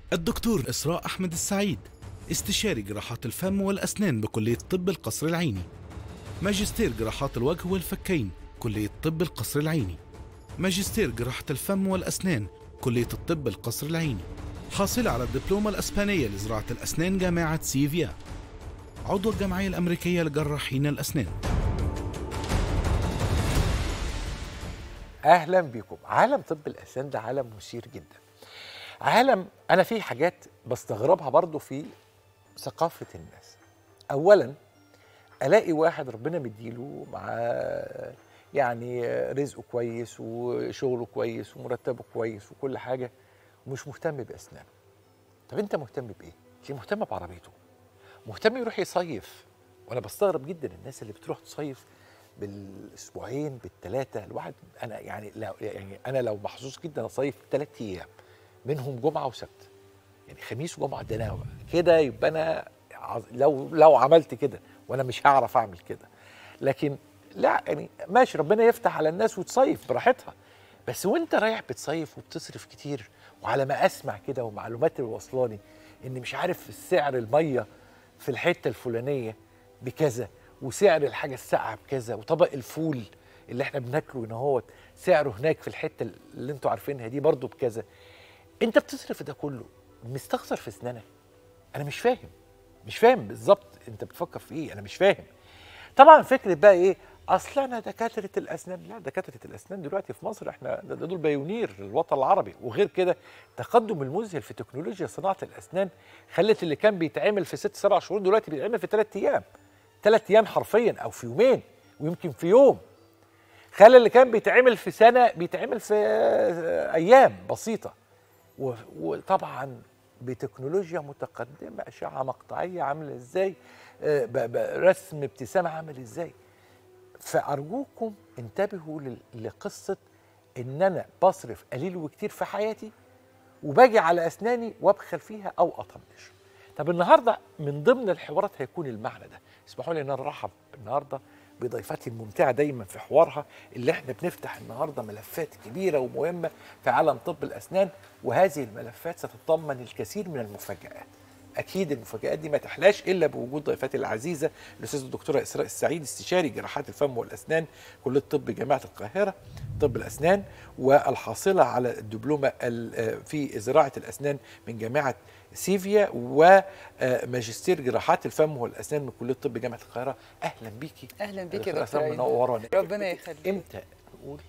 الدكتور إسراء أحمد السعيد استشاري جراحات الفم والأسنان بكلية طب القصر العيني ماجستير جراحات الوجه والفكين كلية طب القصر العيني ماجستير جراحة الفم والأسنان كلية الطب القصر العيني حاصلة على الدبلومة الأسبانية لزراعة الأسنان جامعة سيفيا عضو الجمعية الأمريكية لجراحين الأسنان اهلا بكم عالم طب الاسنان ده عالم مثير جدا عالم انا في حاجات بستغربها برضو في ثقافه الناس اولا الاقي واحد ربنا مديله مع يعني رزقه كويس وشغله كويس ومرتبه كويس وكل حاجه ومش مهتم باسنانه طب انت مهتم بايه ليه مهتم بعربيته مهتم يروح يصيف وانا بستغرب جدا الناس اللي بتروح تصيف بالاسبوعين بالثلاثه الواحد انا يعني لو يعني انا لو محظوظ جدا اصيف ثلاث ايام منهم جمعه وسبت يعني خميس وجمعه ده انا كده يبقى انا عظ- لو لو عملت كده وانا مش هعرف اعمل كده لكن لا يعني ماشي ربنا يفتح على الناس وتصيف براحتها بس وانت رايح بتصيف وبتصرف كتير وعلى ما اسمع كده ومعلومات اللي واصلاني ان مش عارف السعر الميه في الحته الفلانيه بكذا وسعر الحاجه الساقعه بكذا وطبق الفول اللي احنا بناكله هنا هوت سعره هناك في الحته اللي انتوا عارفينها دي برضو بكذا انت بتصرف ده كله مستخسر في اسنانك انا مش فاهم مش فاهم بالظبط انت بتفكر في ايه انا مش فاهم طبعا فكره بقى ايه اصل انا دكاتره الاسنان لا دكاتره الاسنان دلوقتي في مصر احنا ده دول بايونير للوطن العربي وغير كده التقدم المذهل في تكنولوجيا صناعه الاسنان خلت اللي كان بيتعمل في ست سبع شهور دلوقتي بيتعمل في ثلاث ايام ثلاث ايام حرفيا او في يومين ويمكن في يوم خلى اللي كان بيتعمل في سنه بيتعمل في آه، ايام بسيطه و- وطبعا بتكنولوجيا متقدمه اشعه مقطعيه عامله ازاي آه، ب- ب- رسم ابتسامه عامل ازاي فارجوكم انتبهوا لل- لقصه ان انا بصرف قليل وكتير في حياتي وباجي على اسناني وابخل فيها او اطنش طب النهارده من ضمن الحوارات هيكون المعنى ده اسمحوا لي ان انا ارحب النهارده بضيفتي الممتعه دايما في حوارها اللي احنا بنفتح النهارده ملفات كبيره ومهمه في عالم طب الاسنان وهذه الملفات ستتضمن الكثير من المفاجات اكيد المفاجات دي ما تحلاش الا بوجود ضيفتي العزيزه الاستاذه الدكتوره اسراء السعيد استشاري جراحات الفم والاسنان كليه طب جامعه القاهره طب الاسنان والحاصله على الدبلومه ال- في زراعه الاسنان من جامعه سيفيا وماجستير جراحات الفم والاسنان من كليه طب جامعه القاهره اهلا بيكي اهلا بيك يا دكتورة دكتور أسراء أيمن. منوراني ربنا يخليك امتى نقول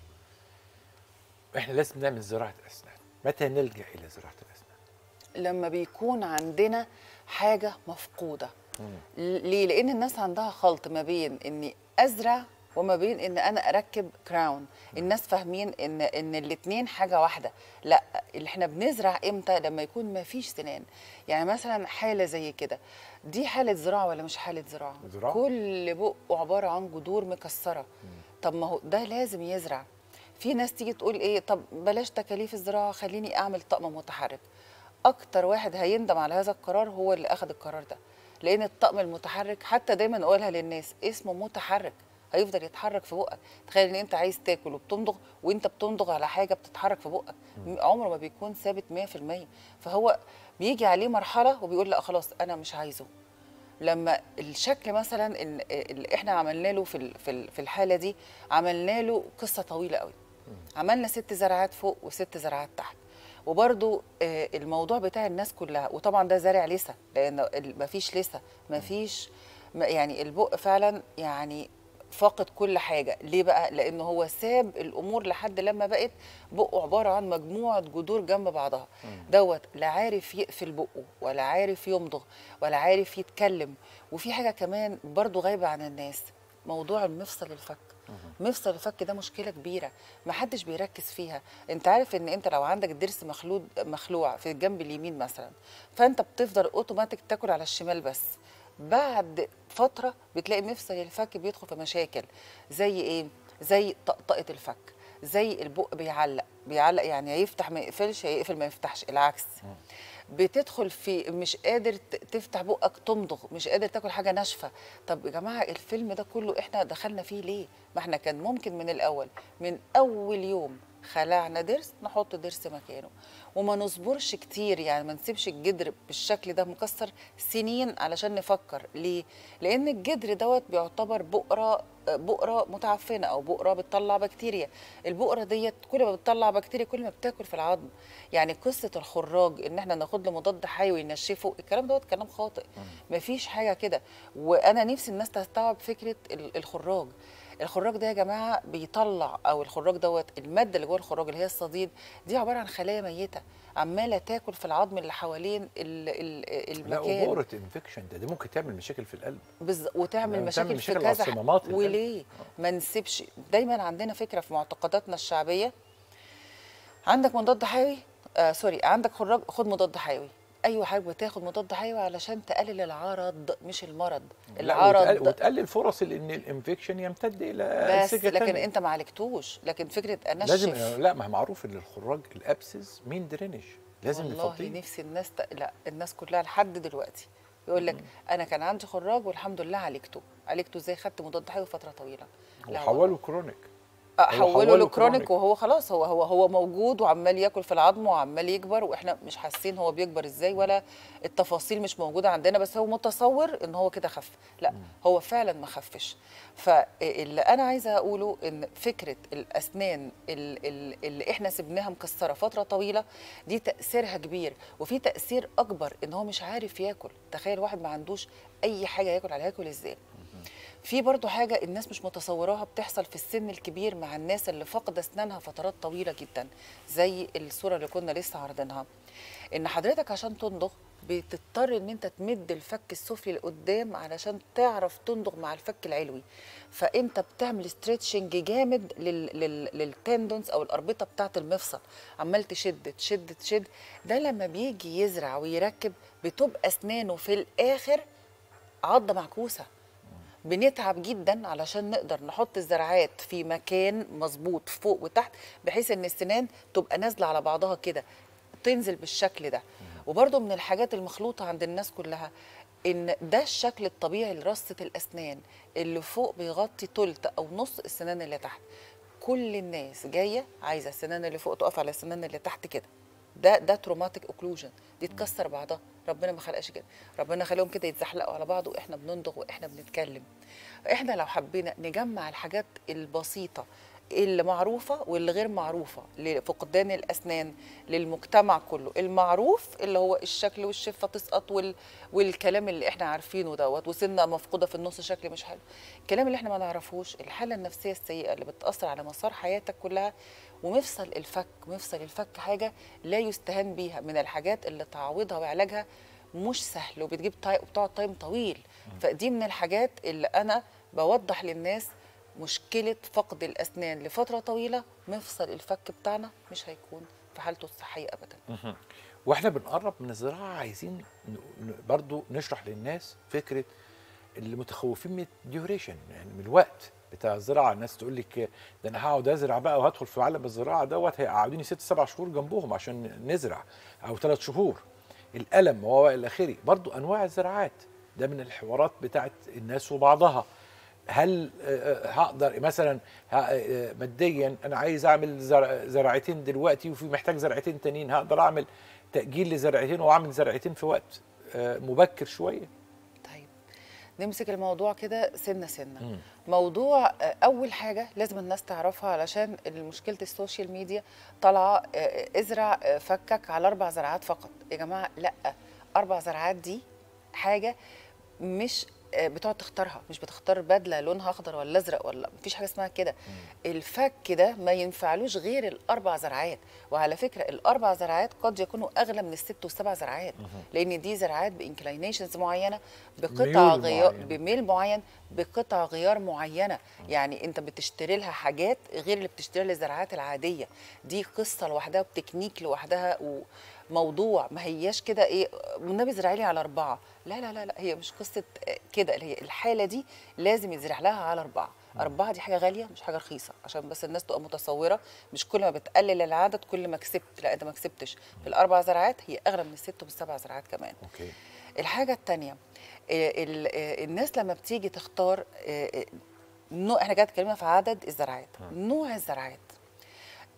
احنا لازم نعمل زراعه اسنان متى نلجا الى زراعه الاسنان لما بيكون عندنا حاجه مفقوده ليه لان الناس عندها خلط ما بين اني ازرع وما بين ان انا اركب كراون الناس فاهمين ان ان الاثنين حاجه واحده لا اللي احنا بنزرع امتى لما يكون ما فيش سنان يعني مثلا حاله زي كده دي حاله زراعه ولا مش حاله زراعه زراعة. كل بقه عباره عن جذور مكسره طب ما هو ده لازم يزرع في ناس تيجي تقول ايه طب بلاش تكاليف الزراعه خليني اعمل طقم متحرك اكتر واحد هيندم على هذا القرار هو اللي اخذ القرار ده لان الطقم المتحرك حتى دايما اقولها للناس اسمه متحرك هيفضل يتحرك في بقك تخيل ان انت عايز تاكل وبتمضغ وانت بتمضغ على حاجه بتتحرك في بقك عمره ما بيكون ثابت 100% فهو بيجي عليه مرحله وبيقول لا خلاص انا مش عايزه لما الشكل مثلا ال- اللي احنا عملنا له في ال- في ال- في الحاله دي عملنا له قصه طويله قوي عملنا ست زرعات فوق وست زرعات تحت وبرضو آه، الموضوع بتاع الناس كلها وطبعا ده زارع لسه لان ال- مفيش لسه مفيش م- يعني البق فعلا يعني فاقد كل حاجه ليه بقى لان هو ساب الامور لحد لما بقت بقه عباره عن مجموعه جذور جنب بعضها دوت لا عارف يقفل بقه ولا عارف يمضغ ولا عارف يتكلم وفي حاجه كمان برضو غايبه عن الناس موضوع المفصل الفك مفصل الفك ده مشكله كبيره ما حدش بيركز فيها انت عارف ان انت لو عندك ضرس مخلوع مخلوع في الجنب اليمين مثلا فانت بتفضل اوتوماتيك تاكل على الشمال بس بعد فتره بتلاقي مفصل الفك بيدخل في مشاكل زي ايه زي طقطقه الفك زي البق بيعلق بيعلق يعني يا يفتح ما يقفلش يا يقفل ما يفتحش العكس بتدخل في مش قادر ت- تفتح بقك تمضغ مش قادر تاكل حاجه ناشفه طب يا جماعه الفيلم ده كله احنا دخلنا فيه ليه ما احنا كان ممكن من الاول من اول يوم خلعنا ضرس نحط ضرس مكانه وما نصبرش كتير يعني ما نسيبش الجدر بالشكل ده مكسر سنين علشان نفكر ليه لان الجدر دوت بيعتبر بؤره بؤره متعفنه او بؤره بتطلع بكتيريا البؤره ديت كل ما بتطلع بكتيريا كل ما بتاكل في العظم يعني قصه الخراج ان احنا ناخد له مضاد حيوي ينشفه الكلام دوت كلام خاطئ مفيش حاجه كده وانا نفسي الناس تستوعب فكره ال- الخراج الخراج ده يا جماعه بيطلع او الخراج دوت الماده اللي جوه الخراج اللي هي الصديد دي عباره عن خلايا ميته عماله تاكل في العظم اللي حوالين ال- ال- لا المكان وبؤره انفكشن ده دي ممكن تعمل مشاكل في القلب بز... وتعمل يعني مشاكل, تعمل في مشاكل كذا على صمامات القلب. وليه ما نسيبش دايما عندنا فكره في معتقداتنا الشعبيه عندك مضاد حيوي آه سوري عندك خراج خد مضاد حيوي ايوه حاجه بتاخد مضاد حيوي علشان تقلل العرض مش المرض لا، وتقل- العرض وتقلل فرص ان الانفكشن يمتد الى بس أنسجة لكن تانية. انت ما عالجتوش لكن فكره انشف لازم لا ما هي معروف ان الخراج الابسس مين درينج لازم والله نفضيه نفسي الناس ت... لا الناس كلها لحد دلوقتي يقول لك انا كان عندي خراج والحمد لله عالجته عالجته ازاي خدت مضاد حيوي فتره طويله لا وحولوا كرونيك آه، هو حوله حوله لكرونيك كرونيك. وهو خلاص هو هو هو موجود وعمال ياكل في العظم وعمال يكبر واحنا مش حاسين هو بيكبر ازاي ولا التفاصيل مش موجوده عندنا بس هو متصور ان هو كده خف لا هو فعلا ما خفش فاللي انا عايزه اقوله ان فكره الاسنان ال- ال- اللي احنا سبناها مكسره فتره طويله دي تاثيرها كبير وفي تاثير اكبر ان هو مش عارف ياكل تخيل واحد ما عندوش اي حاجه ياكل عليها ياكل ازاي في برضو حاجة الناس مش متصوراها بتحصل في السن الكبير مع الناس اللي فاقدة أسنانها فترات طويلة جدا زي الصورة اللي كنا لسه عارضينها إن حضرتك عشان تندغ بتضطر إن أنت تمد الفك السفلي لقدام علشان تعرف تندغ مع الفك العلوي فأنت بتعمل ستريتشنج جامد لل... لل... للتندونز أو الأربطة بتاعة المفصل عمال تشد تشد تشد ده لما بيجي يزرع ويركب بتبقى أسنانه في الآخر عضة معكوسة بنتعب جدا علشان نقدر نحط الزرعات في مكان مظبوط فوق وتحت بحيث ان السنان تبقى نازله على بعضها كده تنزل بالشكل ده وبرده من الحاجات المخلوطه عند الناس كلها ان ده الشكل الطبيعي لرصه الاسنان اللي فوق بيغطي تلت او نص السنان اللي تحت كل الناس جايه عايزه السنان اللي فوق تقف على السنان اللي تحت كده ده ده تروماتيك اوكلوجن دي تكسر بعضها ربنا ما خلقش كده ربنا خليهم كده يتزحلقوا على بعض واحنا بنندغ واحنا بنتكلم احنا لو حبينا نجمع الحاجات البسيطه اللي معروفه واللي غير معروفه لفقدان الاسنان للمجتمع كله المعروف اللي هو الشكل والشفه تسقط وال... والكلام اللي احنا عارفينه دوت وسنه مفقوده في النص شكل مش حلو الكلام اللي احنا ما نعرفوش الحاله النفسيه السيئه اللي بتاثر على مسار حياتك كلها ومفصل الفك مفصل الفك حاجه لا يستهان بيها من الحاجات اللي تعويضها وعلاجها مش سهل وبتجيب تاي وبتقعد تايم طويل فدي من الحاجات اللي انا بوضح للناس مشكله فقد الاسنان لفتره طويله مفصل الفك بتاعنا مش هيكون في حالته الصحيه ابدا واحنا بنقرب من الزراعه عايزين ن- ن- برضو نشرح للناس فكره اللي متخوفين من الديوريشن يعني من الوقت بتاع الزراعه الناس تقول لك ده انا هقعد ازرع بقى وهدخل في عالم الزراعه دوت هيقعدوني ست سبع شهور جنبهم عشان نزرع او ثلاث شهور الالم وهو الى اخره برضو انواع الزراعات ده من الحوارات بتاعت الناس وبعضها هل آه، آه، هقدر مثلا ه- آه، ماديا انا عايز اعمل زرع- زرعتين دلوقتي وفي محتاج زرعتين تانيين هقدر اعمل تاجيل لزرعتين واعمل زرعتين في وقت آه، مبكر شويه طيب نمسك الموضوع كده سنه سنه موضوع آه، اول حاجه لازم الناس تعرفها علشان مشكله السوشيال ميديا طالعه آه، ازرع آه، فكك على اربع زرعات فقط يا جماعه لا اربع زرعات دي حاجه مش آه، بتقعد تختارها مش بتختار بدله لونها اخضر ولا ازرق ولا مفيش حاجه اسمها كده الفك ده ما ينفعلوش غير الاربع زرعات وعلى فكره الاربع زرعات قد يكونوا اغلى من الست والسبع زرعات لان دي زرعات بانكلينيشنز معينه بقطع ميول غيار معينة. بميل معين بقطع غيار معينه يعني انت بتشتري لها حاجات غير اللي بتشتري للزراعات العاديه دي قصه لوحدها وتكنيك لوحدها وموضوع ما هياش كده ايه والنبي زرع لي على اربعه لا لا لا لا هي مش قصه آه، كده هي الحاله دي لازم يزرع لها على اربعه أربعة دي حاجة غالية مش حاجة رخيصة عشان بس الناس تبقى متصورة مش كل ما بتقلل العدد كل ما كسبت لا أنت ما كسبتش في الأربع زراعات هي أغلى من الست والسبع زراعات كمان اوكي الحاجة التانية آه، ال- آه، الناس لما بتيجي تختار آه، آه، نوع احنا كده اتكلمنا في عدد الزراعات نوع الزراعات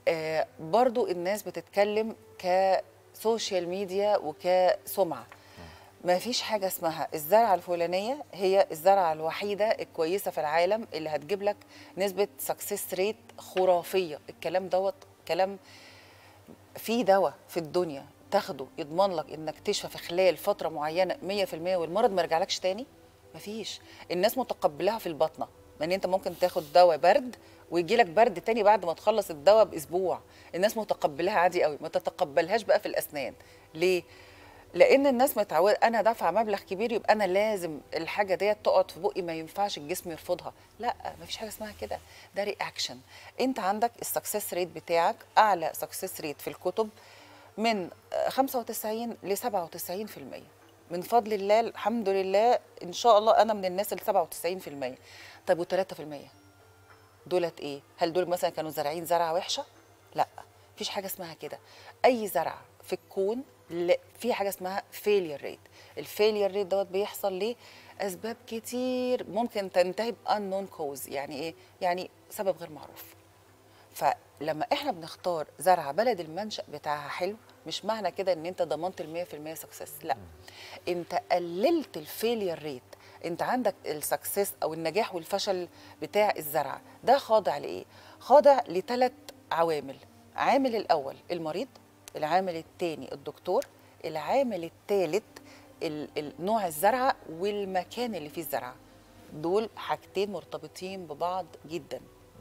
آه برضو الناس بتتكلم كسوشيال ميديا وكسمعه ما فيش حاجه اسمها الزرعه الفلانيه هي الزرعه الوحيده الكويسه في العالم اللي هتجيب لك نسبه سكسس ريت خرافيه الكلام دوت كلام في دواء في الدنيا تاخده يضمن لك انك تشفى في خلال فتره معينه 100% والمرض ما يرجعلكش تاني مفيش الناس متقبلاها في البطنه ان انت ممكن تاخد دواء برد ويجي لك برد تاني بعد ما تخلص الدواء باسبوع الناس متقبلاها عادي قوي ما تتقبلهاش بقى في الاسنان ليه لان الناس متعوده انا دافعه مبلغ كبير يبقى انا لازم الحاجه ديت تقعد في بقي ما ينفعش الجسم يرفضها لا ما فيش حاجه اسمها كده ده رياكشن انت عندك السكسس ريت بتاعك اعلى سكسس ريت في الكتب من 95 ل 97% من فضل الله الحمد لله ان شاء الله انا من الناس ال 97% طيب و 3% دولت ايه هل دول مثلا كانوا زارعين زرعه وحشه لا مفيش حاجه اسمها كده اي زرع في الكون لا في حاجه اسمها فيلير ريت الفيلير ريت دوت بيحصل ليه اسباب كتير ممكن تنتهي بانون كوز يعني ايه يعني سبب غير معروف فلما احنا بنختار زرعه بلد المنشا بتاعها حلو مش معنى كده ان انت ضمنت ال 100% سكسس لا انت قللت الفيلير ريت انت عندك السكسس او النجاح والفشل بتاع الزرعه ده خاضع لايه خاضع لثلاث عوامل عامل الاول المريض العامل الثاني الدكتور العامل الثالث نوع الزرعه والمكان اللي فيه الزرعه دول حاجتين مرتبطين ببعض جدا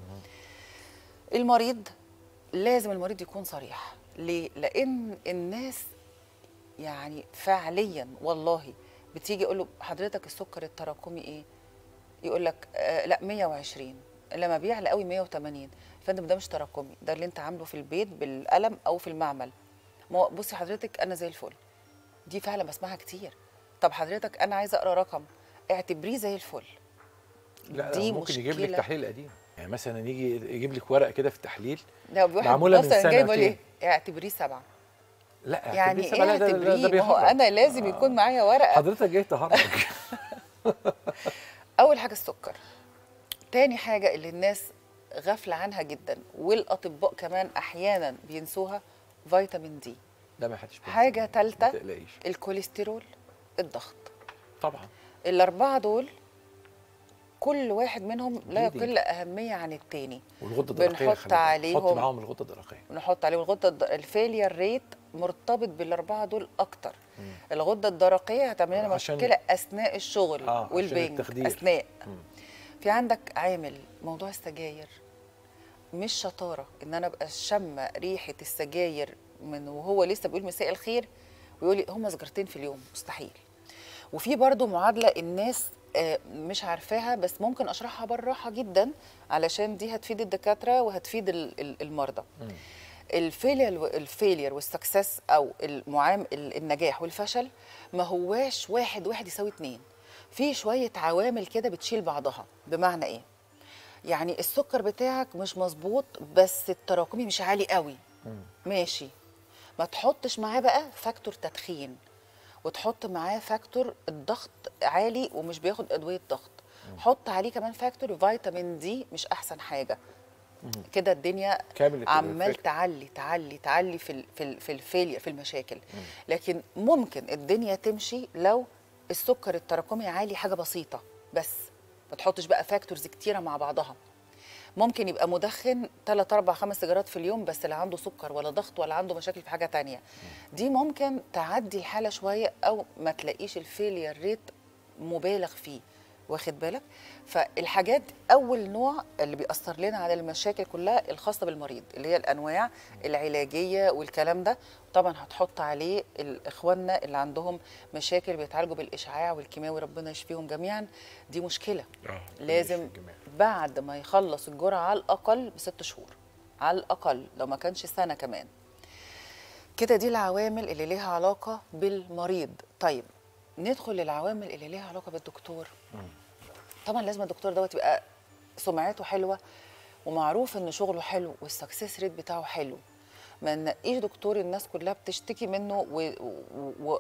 المريض لازم المريض يكون صريح ليه لان الناس يعني فعليا والله بتيجي يقول له حضرتك السكر التراكمي ايه يقول لك آه لا 120 لما بيعلى قوي 180 فندم ده مش تراكمي ده اللي انت عامله في البيت بالقلم او في المعمل ما بصي حضرتك انا زي الفل دي فعلا بسمعها كتير طب حضرتك انا عايزه اقرا رقم اعتبريه زي الفل لا دي ممكن يجيب لك مشكلة. تحليل قديم يعني مثلا يجي يجيب لك ورقه كده في التحليل ده واحد معمولة من مثلا جايبه سنتين. ليه اعتبريه سبعه لا يعني لسه ايه بقى لا، ده- ده- ده اعتبريه ما هو بيهرج. انا لازم يكون معايا ورقه حضرتك جاي تهرج اول حاجه السكر تاني حاجه اللي الناس غافله عنها جدا والاطباء كمان احيانا بينسوها فيتامين دي ده ما حدش بينسى. حاجه ما ثالثه تقلقيش الكوليسترول الضغط طبعا الاربعه دول كل واحد منهم لا Bleeding. يقل اهميه عن التاني والغده الدرقيه بنحط خلي بالك. عليهم- حط معاهم الغده الدرقيه نحط عليه الغده الد- الفيلير ريت مرتبط بالاربعه دول اكتر الغده الدرقيه هتعمل لنا عشان- مشكله اثناء الشغل آه، عشان والبنج التخدير. اثناء مم. في عندك عامل موضوع السجاير مش شطاره ان انا ابقى شامه ريحه السجاير من وهو لسه بيقول مساء الخير ويقول لي هما سجارتين في اليوم مستحيل وفي برضو معادله الناس آه، مش عارفاها بس ممكن اشرحها بالراحه جدا علشان دي هتفيد الدكاتره وهتفيد ال- ال- المرضى الفيلير الفيلير والسكسس او المعام ال- النجاح والفشل ما هواش واحد واحد يساوي اتنين في شويه عوامل كده بتشيل بعضها بمعنى ايه يعني السكر بتاعك مش مظبوط بس التراكمي مش عالي قوي ماشي ما تحطش معاه بقى فاكتور تدخين وتحط معاه فاكتور الضغط عالي ومش بياخد ادويه ضغط حط عليه كمان فاكتور فيتامين دي مش احسن حاجه كده الدنيا كامل عمال الإفكت. تعلي تعلي تعلي في ال في ال في الفيلير في المشاكل لكن ممكن الدنيا تمشي لو السكر التراكمي عالي حاجه بسيطه بس ما تحطش بقى فاكتورز كتيره مع بعضها ممكن يبقى مدخن 3 4 5 سيجارات في اليوم بس لا عنده سكر ولا ضغط ولا عنده مشاكل في حاجه تانية دي ممكن تعدي الحاله شويه او ما تلاقيش الفيلير ريت مبالغ فيه واخد بالك فالحاجات اول نوع اللي بيأثر لنا على المشاكل كلها الخاصه بالمريض اللي هي الانواع العلاجيه والكلام ده طبعا هتحط عليه ال- اخواننا اللي عندهم مشاكل بيتعالجوا بالاشعاع والكيماوي ربنا يشفيهم جميعا دي مشكله لازم بعد ما يخلص الجرعه على الاقل بست شهور على الاقل لو ما كانش سنه كمان كده دي العوامل اللي ليها علاقه بالمريض طيب ندخل للعوامل اللي ليها علاقه بالدكتور طبعا لازم الدكتور دوت يبقى سمعته حلوه ومعروف ان شغله حلو والسكسس ريت بتاعه حلو ما نلاقيش دكتور الناس كلها بتشتكي منه و... و... و...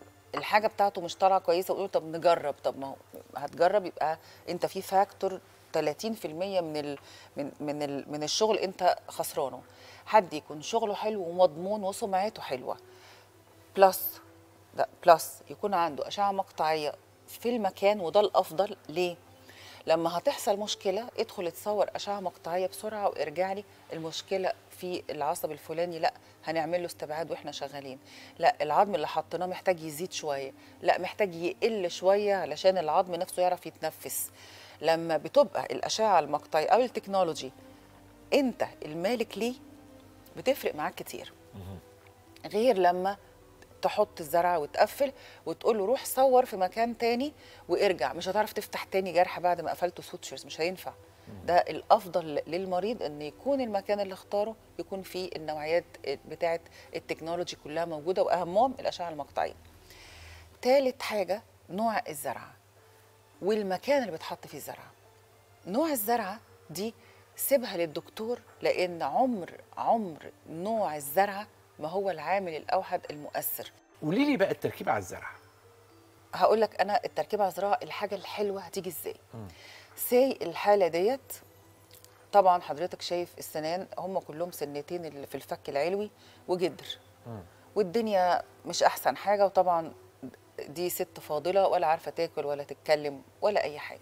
الحاجه بتاعته مش طالعه كويسه ويقولوا طب نجرب طب ما هو هتجرب يبقى انت في فاكتور 30% من ال من من ال من الشغل انت خسرانه حد يكون شغله حلو ومضمون وسمعته حلوه بلس لا بلس يكون عنده اشعه مقطعيه في المكان وده الافضل ليه لما هتحصل مشكله ادخل اتصور اشعه مقطعيه بسرعه وارجع لي المشكله في العصب الفلاني لا هنعمل له استبعاد واحنا شغالين لا العظم اللي حطيناه محتاج يزيد شويه لا محتاج يقل شويه علشان العظم نفسه يعرف يتنفس لما بتبقى الاشعه المقطعيه او التكنولوجي انت المالك ليه بتفرق معاك كتير غير لما تحط الزرعه وتقفل وتقول له روح صور في مكان تاني وارجع مش هتعرف تفتح تاني جرح بعد ما قفلته سوتشرز مش هينفع ده الافضل للمريض ان يكون المكان اللي اختاره يكون فيه النوعيات بتاعه التكنولوجي كلها موجوده واهمهم الاشعه المقطعيه تالت حاجه نوع الزرعه والمكان اللي بتحط فيه الزرعه نوع الزرعه دي سيبها للدكتور لان عمر عمر نوع الزرعه ما هو العامل الاوحد المؤثر قولي لي بقى التركيب على الزرع هقول لك انا التركيب على الزراعه الحاجه الحلوه هتيجي ازاي سي الحاله ديت طبعا حضرتك شايف السنان هم كلهم سنتين اللي في الفك العلوي وجدر والدنيا مش احسن حاجه وطبعا دي ست فاضله ولا عارفه تاكل ولا تتكلم ولا اي حاجه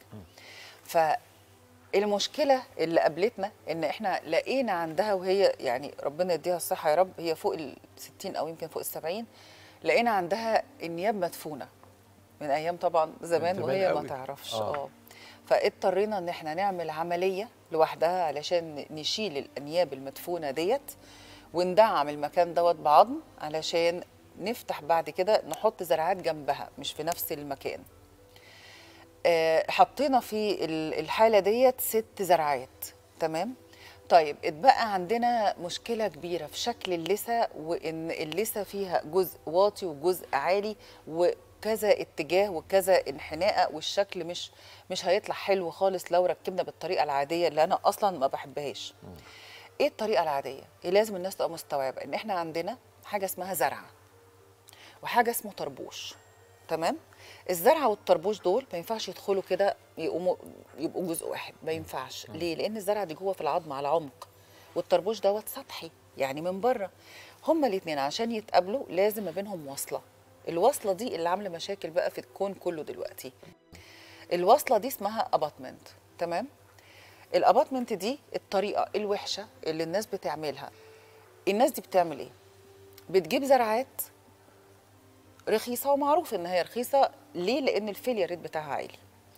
فالمشكله اللي قابلتنا ان احنا لقينا عندها وهي يعني ربنا يديها الصحه يا رب هي فوق ال 60 او يمكن فوق ال 70 لقينا عندها النياب مدفونه من ايام طبعا زمان زمان وهي ما قوي. تعرفش آه. اه فاضطرينا ان احنا نعمل عمليه لوحدها علشان نشيل الانياب المدفونه ديت وندعم المكان دوت بعظم علشان نفتح بعد كده نحط زرعات جنبها مش في نفس المكان آه، حطينا في ال- الحاله ديت ست زرعات تمام طيب اتبقى عندنا مشكله كبيره في شكل اللثه وان اللثه فيها جزء واطي وجزء عالي وكذا اتجاه وكذا انحناء والشكل مش مش هيطلع حلو خالص لو ركبنا بالطريقه العاديه اللي انا اصلا ما بحبهاش ايه الطريقه العاديه هي لازم الناس تبقى مستوعبه ان احنا عندنا حاجه اسمها زرعه وحاجه اسمه طربوش تمام الزرعه والطربوش دول ما ينفعش يدخلوا كده يقوموا يبقوا جزء واحد ما ينفعش ليه لان الزرعه دي جوه في العظم على عمق والطربوش دوت سطحي يعني من بره هما الاثنين عشان يتقابلوا لازم ما بينهم وصله الوصله دي اللي عامله مشاكل بقى في الكون كله دلوقتي الوصله دي اسمها اباتمنت تمام الاباتمنت دي الطريقه الوحشه اللي الناس بتعملها الناس دي بتعمل ايه بتجيب زرعات رخيصه ومعروف ان هي رخيصه ليه لان الفيلير ريت بتاعها عالي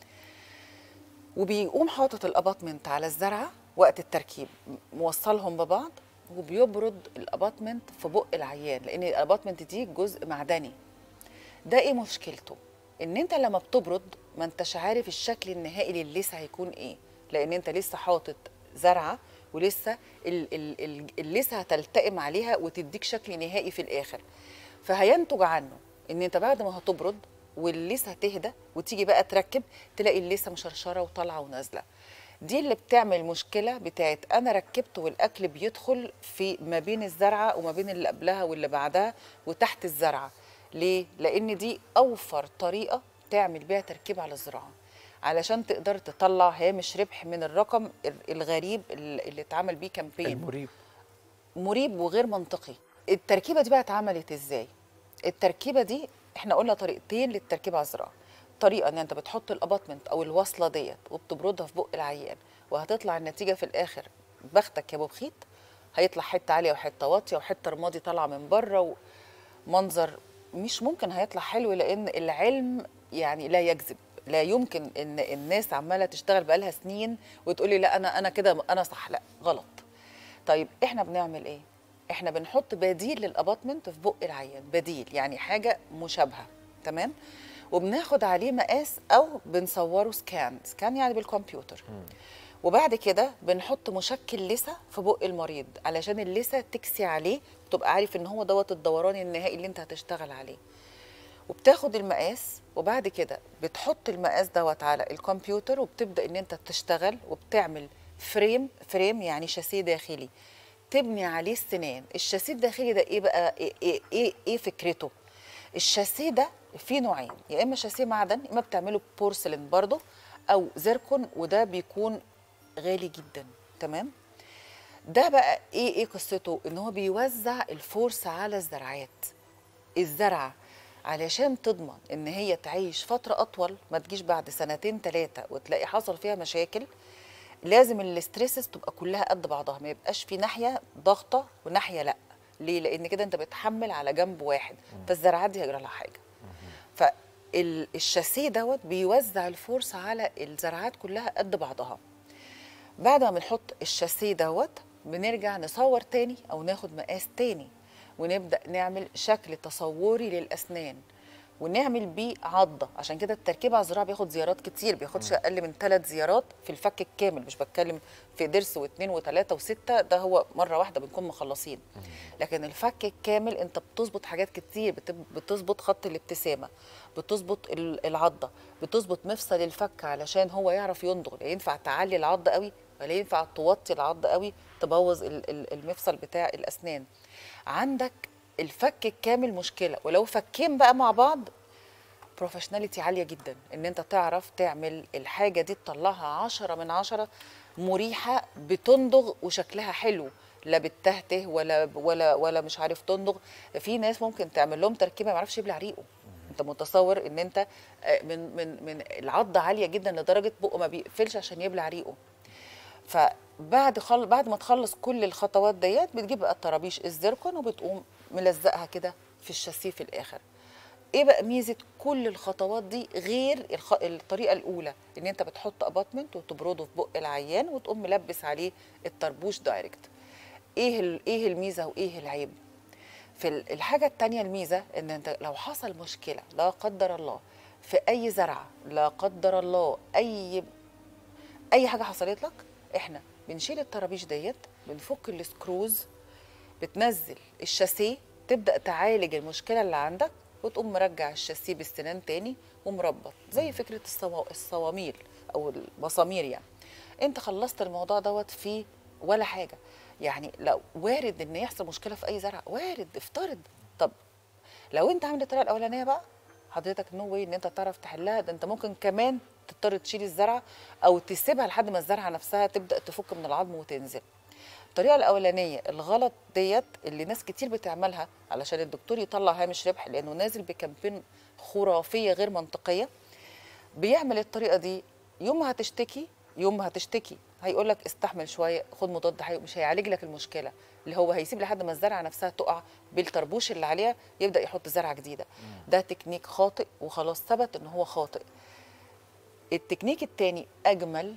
وبيقوم حاطط الاباتمنت على الزرعه وقت التركيب موصلهم ببعض وبيبرد الاباتمنت في بق العيان لان الاباتمنت دي جزء معدني ده ايه مشكلته ان انت لما بتبرد ما انتش عارف الشكل النهائي للثه هيكون ايه لان انت لسه حاطط زرعه ولسه ال- ال- ال- اللثه هتلتئم عليها وتديك شكل نهائي في الاخر فهينتج عنه ان انت بعد ما هتبرد واللثه تهدى وتيجي بقى تركب تلاقي اللثه مشرشره وطالعه ونازله دي اللي بتعمل مشكله بتاعت انا ركبت والاكل بيدخل في ما بين الزرعه وما بين اللي قبلها واللي بعدها وتحت الزرعه ليه لان دي اوفر طريقه تعمل بيها تركيب على الزراعه علشان تقدر تطلع هامش ربح من الرقم ال- الغريب اللي اللي اتعمل بيه كامبين المريب مريب وغير منطقي التركيبه دي بقى اتعملت ازاي التركيبه دي احنا قلنا طريقتين للتركيب على الزراعه طريقه ان انت بتحط الاباتمنت او الوصله ديت وبتبردها في بق العيان وهتطلع النتيجه في الاخر بختك يا ابو بخيت هيطلع حته عاليه وحته واطيه وحته رمادي طالعه من بره ومنظر مش ممكن هيطلع حلو لان العلم يعني لا يكذب لا يمكن ان الناس عماله تشتغل بقالها سنين وتقولي لا انا انا كده انا صح لا غلط طيب احنا بنعمل ايه احنا بنحط بديل للاباتمنت في بق العيان بديل يعني حاجه مشابهه تمام وبناخد عليه مقاس او بنصوره سكان سكان يعني بالكمبيوتر وبعد كده بنحط مشكل لثه في بق المريض علشان اللثه تكسي عليه وتبقى عارف ان هو دوت الدوران النهائي اللي انت هتشتغل عليه وبتاخد المقاس وبعد كده بتحط المقاس دوت على الكمبيوتر وبتبدا ان انت تشتغل وبتعمل فريم فريم يعني شاسيه داخلي تبني عليه السنان الشاسيه الداخلي ده ايه بقى ايه ايه, إيه, إيه فكرته الشاسيه ده فيه نوعين يا اما شاسيه معدن يا اما بتعمله بورسلين برضه او زيركون وده بيكون غالي جدا تمام ده بقى ايه ايه قصته ان هو بيوزع الفرصه على الزرعات الزرعه علشان تضمن ان هي تعيش فتره اطول ما تجيش بعد سنتين ثلاثه وتلاقي حصل فيها مشاكل لازم الاستريسز تبقى كلها قد بعضها ما يبقاش في ناحيه ضغطه وناحيه لا ليه لان كده انت بتحمل على جنب واحد فالزراعات دي هيجرى لها حاجه فالشاسيه دوت بيوزع الفرصه على الزراعات كلها قد بعضها بعد ما بنحط الشاسيه دوت بنرجع نصور تاني او ناخد مقاس تاني ونبدا نعمل شكل تصوري للاسنان ونعمل بيه عضه عشان كده التركيب على الزراعه بياخد زيارات كتير بياخدش اقل من ثلاث زيارات في الفك الكامل مش بتكلم في ضرس واثنين وثلاثه وسته ده هو مره واحده بنكون مخلصين لكن الفك الكامل انت بتظبط حاجات كتير بت- بتظبط خط الابتسامه بتظبط ال- العضه بتظبط مفصل الفك علشان هو يعرف يندغ لا ينفع تعلي العض قوي ولا ينفع توطي العض قوي تبوظ ال- ال- المفصل بتاع الاسنان عندك الفك الكامل مشكله ولو فكين بقى مع بعض بروفيشناليتي عاليه جدا ان انت تعرف تعمل الحاجه دي تطلعها عشرة من عشرة مريحه بتندغ وشكلها حلو لا بتهته ولا ولا ولا مش عارف تندغ في ناس ممكن تعمل لهم تركيبه ما يعرفش يبلع ريقه انت متصور ان انت آه، من من من العضه عاليه جدا لدرجه بقه ما بيقفلش عشان يبلع ريقه فبعد خل... بعد ما تخلص كل الخطوات ديت بتجيب بقى الطرابيش الزركون وبتقوم ملزقها كده في الشاسيه في الاخر ايه بقى ميزه كل الخطوات دي غير الخ... الطريقه الاولى ان انت بتحط اباتمنت وتبرده في بق العيان وتقوم ملبس عليه الطربوش دايركت ايه ال... ايه الميزه وايه العيب في ال- الحاجه التانية الميزه ان انت لو حصل مشكله لا قدر الله في اي زرعه لا قدر الله اي اي حاجه حصلت لك احنا بنشيل الطرابيش ديت بنفك السكروز بتنزل الشاسيه تبدا تعالج المشكله اللي عندك وتقوم مرجع الشاسيه بالسنان تاني ومربط زي فكره الصوا... الصواميل او المسامير يعني انت خلصت الموضوع دوت في ولا حاجه يعني لو وارد ان يحصل مشكله في اي زرع وارد افترض طب لو انت عامل الطريقه الاولانيه بقى حضرتك نو واي ان انت تعرف تحلها ده انت ممكن كمان تضطر تشيل الزرعه او تسيبها لحد ما الزرعه نفسها تبدا تفك من العظم وتنزل الطريقه الاولانيه الغلط ديت اللي ناس كتير بتعملها علشان الدكتور يطلع هامش ربح لانه نازل بكامبين خرافيه غير منطقيه بيعمل الطريقه دي يوم ما هتشتكي يوم ما هتشتكي هيقول لك استحمل شويه خد مضاد حيوي مش هيعالج لك المشكله اللي هو هيسيب لحد ما الزرعه نفسها تقع بالطربوش اللي عليها يبدا يحط زرعه جديده ده تكنيك خاطئ وخلاص ثبت ان هو خاطئ التكنيك التاني اجمل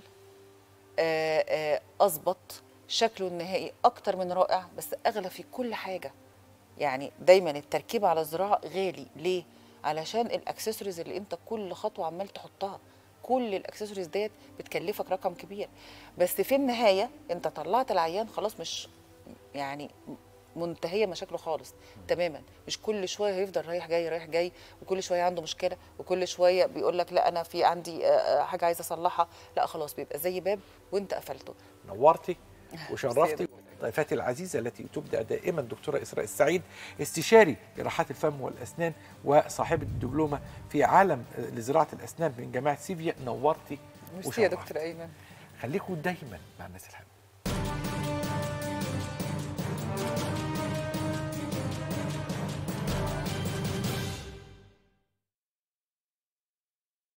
آه، آه، اظبط شكله النهائي اكتر من رائع بس اغلى في كل حاجه يعني دايما التركيب على الزراعه غالي ليه علشان الاكسسوارز اللي انت كل خطوه عمال تحطها كل الاكسسوارز ديت بتكلفك رقم كبير بس في النهايه انت طلعت العيان خلاص مش يعني منتهيه مشاكله خالص تماما مش كل شويه هيفضل رايح جاي رايح جاي وكل شويه عنده مشكله وكل شويه بيقول لك لا انا في عندي آه، آه، حاجه عايزه اصلحها لا خلاص بيبقى زي باب وانت قفلته نورتي وشرفتي ضيفتي العزيزة التي تبدأ دائما دكتورة إسراء السعيد استشاري جراحات الفم والأسنان وصاحبة الدبلومة في عالم لزراعة الأسنان من جامعة سيفيا نورتي ميرسي يا وشرفتي. دكتور ايمن خليكم دايما مع الناس الحلوة